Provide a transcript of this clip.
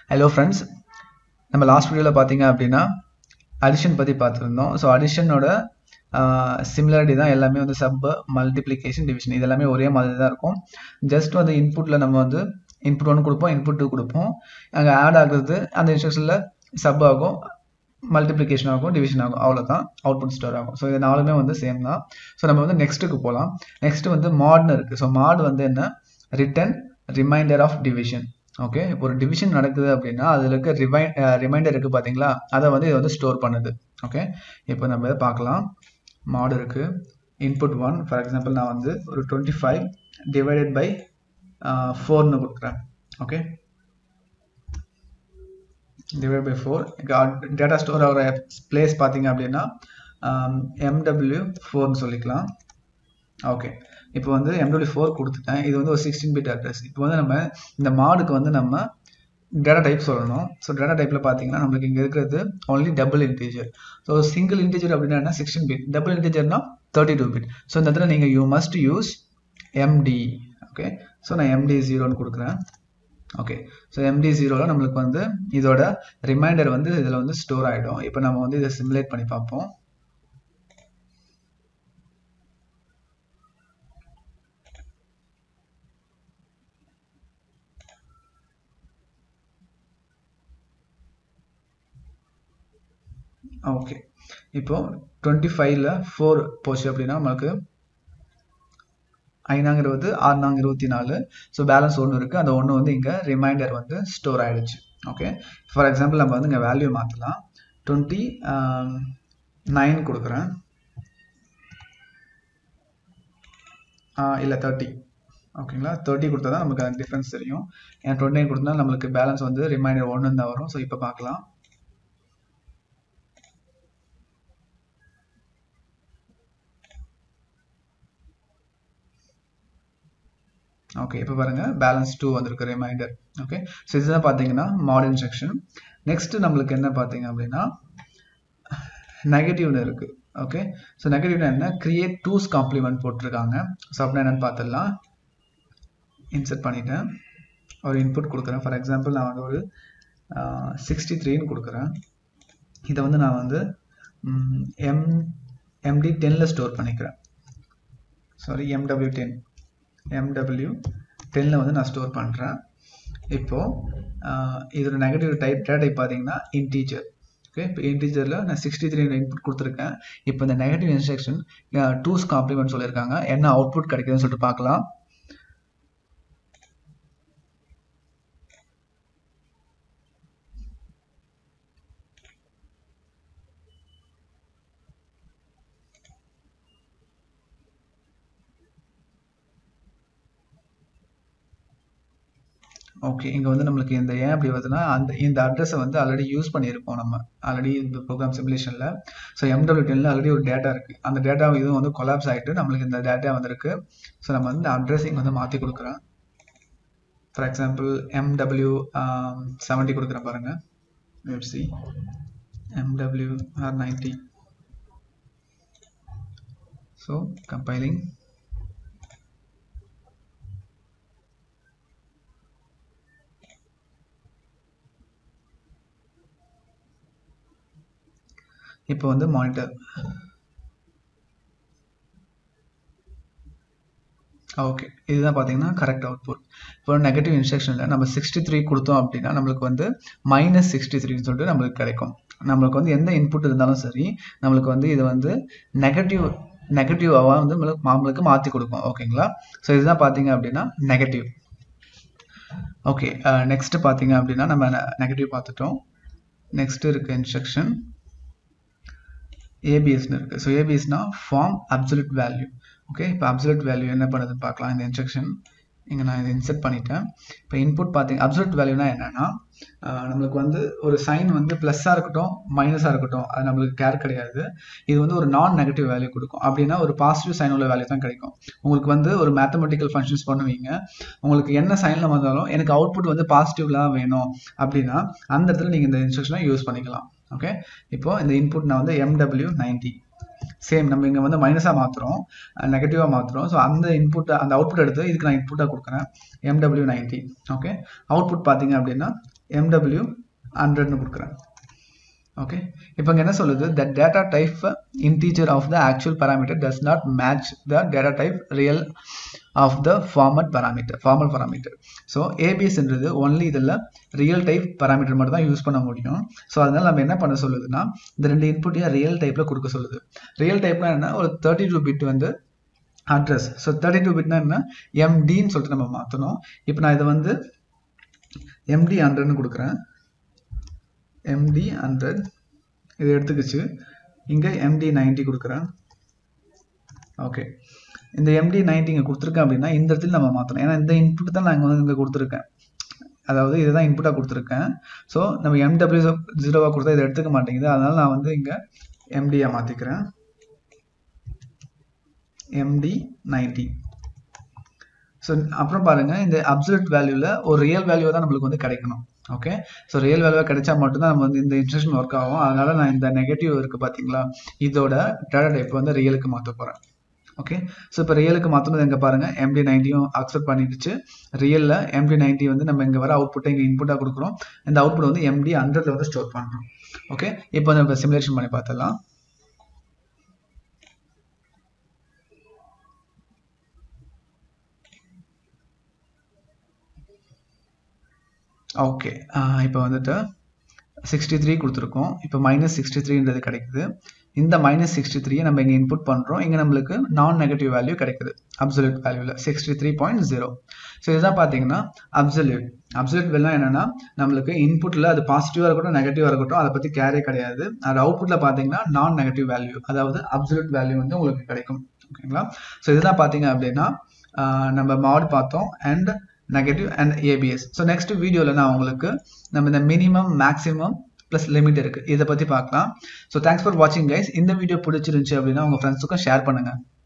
hello friends நம்ம last வீடியோவில் பார்த்தீங்க அப்படின்னா அடிஷன் பற்றி பார்த்துருந்தோம் ஸோ அடிஷனோட சிமிலாரிட்டி தான் எல்லாமே வந்து சப் மல்டிப்ளிகேஷன் டிவிஷன் இது எல்லாமே ஒரே மாதிரி தான் இருக்கும் ஜஸ்ட் வந்து இன்புட்டில் நம்ம வந்து இன்புட் ஒன்று கொடுப்போம் இன்புட் டூ கொடுப்போம் அங்கே ஆட் ஆகுறது அந்த இன்ஸ்ட்ரக்ஷனில் சப் ஆகும் மல்டிப்ளிகேஷன் ஆகும் டிவிஷன் ஆகும் அவ்வளோதான் அவுட்புட் ஸ்டோர் ஆகும் ஸோ இது நாலுமே வந்து சேம் தான் ஸோ நம்ம வந்து நெக்ஸ்ட்டுக்கு போகலாம் நெக்ஸ்ட் வந்து மாட்னு இருக்குது ஸோ மாட் வந்து என்ன return remainder of division okay இப்போ ஒரு டிவிஷன் நடக்குது அப்படின்னா அதில் இருக்க ரிமை ரிமைண்டர் இருக்குது பார்த்தீங்களா அதை வந்து இது வந்து ஸ்டோர் பண்ணுது ஓகே இப்போ நம்ம இதை பார்க்கலாம் மாடு இருக்குது இன்புட் ஒன் ஃபார் எக்ஸாம்பிள் நான் வந்து ஒரு டுவெண்ட்டி ஃபைவ் டிவைடட் பை ஃபோர்னு கொடுக்குறேன் okay divide by four data store ஆகிற பிளேஸ் பார்த்தீங்க அப்படின்னா எம்டபிள்யூ ஃபோர்னு சொல்லிக்கலாம் ஓகே இப்போ வந்து எம்டபிள்யூ ஃபோர் கொடுத்துட்டேன் இது வந்து ஒரு சிக்ஸ்டீன் பிட் அட்ரஸ் இப்போ வந்து நம்ம இந்த மாடுக்கு வந்து நம்ம டேட்டா டைப் சொல்லணும் ஸோ டேட்டா டைப்பில் பார்த்தீங்கன்னா நம்மளுக்கு இங்கே இருக்கிறது only double integer so single integer அப்படின்னா என்ன சிக்ஸ்டீன் பிட் டபுள் இன்டீஜர்னா தேர்ட்டி டூ பிட் ஸோ இந்த இடத்துல நீங்கள் you must use MD okay so நான் எம்டி ஜீரோன்னு கொடுக்குறேன் ஓகே ஸோ எம்டி ஜீரோவில் நம்மளுக்கு வந்து இதோட ரிமைண்டர் வந்து இதில் வந்து ஸ்டோர் ஆகிடும் இப்போ நம்ம வந்து இதை சிமுலேட் பண்ணி பார்ப்போம் ஓகே இப்போ டுவெண்ட்டி ஃபைவ்ல ஃபோர் போச்சு அப்படின்னா நம்மளுக்கு ஐநாங்க இருபது ஆறுநாங்க இருபத்தி நாலு ஸோ பேலன்ஸ் ஒன்று இருக்குது அந்த ஒன்று வந்து இங்கே ரிமைண்டர் வந்து ஸ்டோர் ஆகிடுச்சு ஓகே ஃபார் எக்ஸாம்பிள் நம்ம வந்து இங்கே வேல்யூ மாற்றலாம் டுவெண்ட்டி நைன் கொடுக்குறேன் இல்லை தேர்ட்டி ஓகேங்களா தேர்ட்டி கொடுத்தா தான் நமக்கு அந்த டிஃப்ரென்ஸ் தெரியும் ஏன்னா டுவெண்ட்டி நைன் கொடுத்தா நம்மளுக்கு பேலன்ஸ் வந்து ரிமைண்டர் ஒன்று தான் வரும் ஸோ இப்போ பார்க்கலாம் ஓகே இப்போ பாருங்கள் பேலன்ஸ் டூ வந்திருக்கு ரிமைண்டர் ஓகே ஸோ இதுதான் பார்த்தீங்கன்னா மாடர்ன் செக்ஷன் நெக்ஸ்ட் நம்மளுக்கு என்ன பார்த்தீங்க அப்படின்னா நெகட்டிவ்னு இருக்குது ஓகே ஸோ நெகட்டிவ்னா என்ன கிரியேட் டூஸ் காம்ப்ளிமெண்ட் போட்டிருக்காங்க ஸோ அப்படின்னா என்னென்னு பார்த்துடலாம் இன்சர்ட் பண்ணிட்டேன் ஒரு இன்புட் கொடுக்குறேன் ஃபார் எக்ஸாம்பிள் நான் வந்து ஒரு சிக்ஸ்டி த்ரீன்னு கொடுக்குறேன் இதை வந்து நான் வந்து எம் எம்டி டென்னில் ஸ்டோர் பண்ணிக்கிறேன் சாரி எம்டபிள்யூ டென் எம்டபிள்யூ டென்னில் வந்து நான் ஸ்டோர் பண்ணுறேன் இப்போது இதோட நெகட்டிவ் டைப் டேட்டா டைப் பார்த்தீங்கன்னா இன்டீஜர் ஓகே இப்போ இன்டீஜரில் நான் சிக்ஸ்டி த்ரீ இன்புட் கொடுத்துருக்கேன் இப்போ இந்த நெகட்டிவ் இன்ஸ்ட்ரக்ஷன் டூஸ் காம்ப்ளிமெண்ட் சொல்லியிருக்காங்க என்ன அவுட்புட் கிடைக்குதுன்னு சொல்லிட்டு பார்க்கலாம் ஓகே இங்கே வந்து நம்மளுக்கு இந்த ஏன் அப்படி வருதுன்னா அந்த இந்த அட்ரஸை வந்து ஆல்ரெடி யூஸ் பண்ணியிருக்கோம் நம்ம ஆல்ரெடி இந்த ப்ரோக்ராம் சிமுலேஷனில் ஸோ எம்டபிள்யூ டென்னில் ஆல்ரெடி ஒரு டேட்டா இருக்குது அந்த டேட்டா இதுவும் வந்து கொலாப்ஸ் ஆகிட்டு நம்மளுக்கு இந்த டேட்டா வந்திருக்கு ஸோ நம்ம வந்து இந்த அட்ரஸிங் வந்து மாற்றி கொடுக்குறேன் ஃபார் எக்ஸாம்பிள் எம்டபிள்யூ செவன்ட்டி கொடுக்குறேன் பாருங்கள் வெப்சி MW R ninety so compiling இப்போ வந்து மானிட்டர் ஓகே இதுதான் பார்த்தீங்கன்னா கரெக்ட் அவுட்புட் இப்போ நெகட்டிவ் இன்ஸ்ட்ரக்ஷனில் நம்ம சிக்ஸ்டி த்ரீ கொடுத்தோம் அப்படின்னா நம்மளுக்கு வந்து மைனஸ் சிக்ஸ்டி த்ரீன்னு சொல்லிட்டு நம்மளுக்கு கிடைக்கும் நம்மளுக்கு வந்து எந்த இன்புட் இருந்தாலும் சரி நம்மளுக்கு வந்து இது வந்து நெகட்டிவ் நெகட்டிவாக வந்து நம்மளுக்கு மாற்றி கொடுக்கும் ஓகேங்களா ஸோ இதுதான் பார்த்தீங்க அப்படின்னா நெகட்டிவ் ஓகே நெக்ஸ்ட் பார்த்தீங்க அப்படின்னா நம்ம நெகட்டிவ் பார்த்துட்டோம் நெக்ஸ்ட் இருக்க இன்ஸ்ட்ரக்ஷன் ஏபிஎஸ்னு இருக்குது ஸோ ஏபிஎஸ்னா ஃபார்ம் அப்சல்யூட் வேல்யூ ஓகே இப்போ அப்சல்யூட் வேல்யூ என்ன பண்ணுதுன்னு பார்க்கலாம் இந்த இன்ஸ்ட்ரக்ஷன் இங்கே நான் இதை இன்சர்ட் பண்ணிட்டேன் இப்போ இன்புட் பார்த்தீங்க அப்சல்யூட் வேல்யூனா என்னென்னா நம்மளுக்கு வந்து ஒரு சைன் வந்து ப்ளஸ்ஸாக இருக்கட்டும் மைனஸாக இருக்கட்டும் அது நம்மளுக்கு கேர் கிடையாது இது வந்து ஒரு நான் நெகட்டிவ் வேல்யூ கொடுக்கும் அப்படின்னா ஒரு பாசிட்டிவ் சைன் உள்ள வேல்யூ தான் கிடைக்கும் உங்களுக்கு வந்து ஒரு மேத்தமெட்டிக்கல் ஃபங்க்ஷன்ஸ் பண்ணுவீங்க உங்களுக்கு என்ன சைனில் வந்தாலும் எனக்கு அவுட்புட் வந்து பாசிட்டிவ்லாம் வேணும் அப்படின்னா அந்த இடத்துல நீங்கள் இந்த இன்ஸ்ட்ரக்ஷனை யூஸ் பண்ணிக்கலாம் ஓகே இப்போ இந்த இன்புட் நான் வந்து எம்டபிள்யூ நைன்டி சேம் நம்ம இங்கே வந்து மைனஸாக மாற்றுறோம் நெகட்டிவாக மாற்றுறோம் ஸோ அந்த இன்புட் அந்த அவுட்புட் எடுத்து இதுக்கு நான் இன்புட்டாக கொடுக்குறேன் எம்டபிள்யூ நைன்டி ஓகே அவுட்புட் பார்த்தீங்க அப்படின்னா எம்டபிள்யூ ஹண்ட்ரட்னு கொடுக்குறேன் ஓகே இப்போ இங்கே என்ன சொல்லுது the data type integer of the actual parameter does not match the data type real of the format parameter formal parameter so ஏபிஎஸ்ன்றது ஒன்லி இதில் ரியல் டைப் பராமீட்டர் மட்டும் தான் யூஸ் பண்ண முடியும் ஸோ அதனால் நம்ம என்ன பண்ண சொல்லுதுன்னா இந்த ரெண்டு இன்புட்டையும் ரியல் டைப்பில் கொடுக்க சொல்லுது ரியல் டைப்னா என்ன ஒரு தேர்ட்டி டூ பிட் வந்து அட்ரஸ் ஸோ தேர்ட்டி டூ பிட்னா என்ன எம்டின்னு சொல்லிட்டு நம்ம மாற்றணும் இப்போ நான் இதை வந்து எம்டி ஹண்ட்ரட்னு கொடுக்குறேன் எம்டி ஹண்ட்ரட் இது எடுத்துக்கிச்சு இங்கே எம்டி நைன்ட்டி கொடுக்குறேன் ஓகே இந்த எம்டி நைன்ட்டி இங்கே கொடுத்துருக்கேன் அப்படின்னா இந்த இடத்துல நம்ம மாற்றணும் ஏன்னா இந்த இன்புட் தான் நான் இங்கே வந்து இங்கே கொடுத்துருக்கேன் அதாவது இதுதான் இன்புட்டாக கொடுத்துருக்கேன் ஸோ நம்ம எம்டபிள்யூ ஜீரோவாக கொடுத்தா இதை எடுத்துக்க மாட்டேங்குது அதனால நான் வந்து இங்கே எம்டியாக மாற்றிக்கிறேன் எம்டி நைன்ட்டி ஸோ அப்புறம் பாருங்கள் இந்த அப்சல்யூட் வேல்யூவில் ஒரு ரியல் வேல்யூ தான் நம்மளுக்கு வந்து கிடைக்கணும் ஓகே ஸோ ரியல் வேல்யூவாக கிடைச்சா மட்டும்தான் நம்ம வந்து இந்த இன்ஸ்ட்ரக்ஷன் ஒர்க் ஆகும் அதனால நான் இந்த நெகட்டிவ் இருக்குது பார்த்தீங்களா இதோட டேட்டா டைப் வந்து ரியலுக்கு மாற்ற போகிறேன் ஓகே ஸோ இப்போ ரியலுக்கு மாற்றணும் எங்கே பாருங்கள் எம்டி நைன்ட்டியும் அக்செப்ட் பண்ணிடுச்சு ரியலில் எம்டி நைன்ட்டி வந்து நம்ம இங்கே வர அவுட்புட்டை இங்கே இன்புட்டாக கொடுக்குறோம் இந்த அவுட்புட் வந்து எம்டி ஹண்ட்ரட்ல வந்து ஸ்டோர் பண்ணுறோம் ஓகே இப்போ நம்ம சிமுலேஷன் பண்ணி பார்த்துடலாம் ஓகே இப்போ வந்துட்டு சிக்ஸ்டி த்ரீ கொடுத்துருக்கோம் இப்போ மைனஸ் சிக்ஸ்டி த்ரீன்றது கிடைக்குது இந்த மைனஸ் சிக்ஸ்டி த்ரீயை நம்ம இங்கே இன்புட் பண்ணுறோம் இங்கே நம்மளுக்கு நான் நெகட்டிவ் வேல்யூ கிடைக்குது அப்சல்யூட் வேல்யூவில் sixty three point zero so இதுதான் பார்த்தீங்கன்னா அப்சல்யூட் அப்சல்யூட் வேல்யூ என்னன்னா நம்மளுக்கு இன்புட்டில் அது பாசிட்டிவாக இருக்கட்டும் நெகட்டிவாக இருக்கட்டும் அதை பற்றி கேரே கிடையாது அது அவுட்புட்டில் பார்த்தீங்கன்னா நான் நெகட்டிவ் வேல்யூ அதாவது அப்சல்யூட் வேல்யூ வந்து உங்களுக்கு கிடைக்கும் ஓகேங்களா ஸோ இதுதான் பார்த்தீங்க அப்படின்னா நம்ம மாட் பார்த்தோம் and negative and ABS so next வீடியோவில் நான் உங்களுக்கு நம்ம இந்த மினிமம் மேக்ஸிமம் ப்ளஸ் லிமிட் இருக்குது இதை பற்றி பார்க்கலாம் ஸோ தேங்க்ஸ் ஃபார் வாட்சிங் கைஸ் இந்த வீடியோ பிடிச்சிருந்துச்சி அப்படின்னா உங்கள் ஃப்ரெண்ட்ஸுக்கும் ஷேர் பண்ணுங்கள்